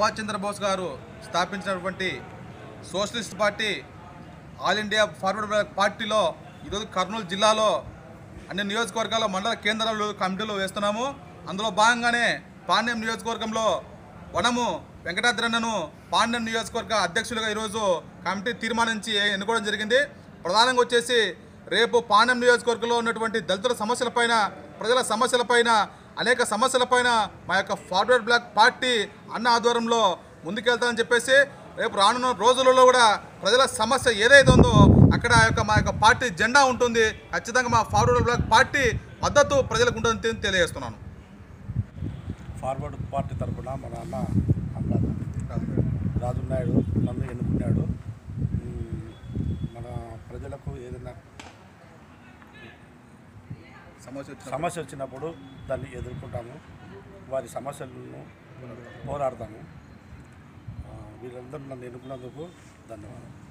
సుభాష్ చంద్రబోస్ గారు స్థాపించినటువంటి socialist party All India Forward Bloc పార్టీలో ఈరోజు కర్నూలు జిల్లాలో అన్ని నియోజకవర్గాల మండల కేంద్రాలు కమిటీలు వేస్తున్నాము అందులో భాగంగానే పాండ్యం నియోజకవర్గంలో వనము వెంకటాద్రన్నను పాండ్యం నియోజకవర్గ అధ్యక్షులుగా ఈరోజు కమిటీ తీర్మానించి ఎన్నుకోవడం జరిగింది ప్రధానంగా వచ్చేసి రేపు పాండ్యం నియోజకవర్గంలో ఉన్నటువంటి దళితుల సమస్యలపైన ప్రజల సమస్యలపైన అనేక సమస్యలపైన మా యొక్క ఫార్వర్డ్ బ్లాక్ పార్టీ అన్న ఆధ్వర్యంలో ముందుకెళ్తామని చెప్పేసి రేపు రానున్న రోజులలో కూడా ప్రజల సమస్య ఏదైతే ఉందో అక్కడ ఆ యొక్క మా యొక్క పార్టీ జెండా ఉంటుంది ఖచ్చితంగా మా ఫార్వర్డ్ బ్లాక్ పార్టీ మద్దతు ప్రజలకు ఉంటుందని తెలియజేస్తున్నాను ఫార్వర్డ్ పార్టీ తరఫున మన అన్న అమలాద్ రాజు నాయుడు నన్ను ఎన్నుకున్నాడు ఉమ్, మన ప్రజలకు ఏదైనా సమస్య వచ్చిన సమస్య వచ్చినప్పుడు దాన్ని ఎదుర్కొంటాము వారి సమస్యలను పోరాడతాము ఆ, వీళ్ళందరూ నన్ను ఎన్నుకున్నందుకు ధన్యవాదాలు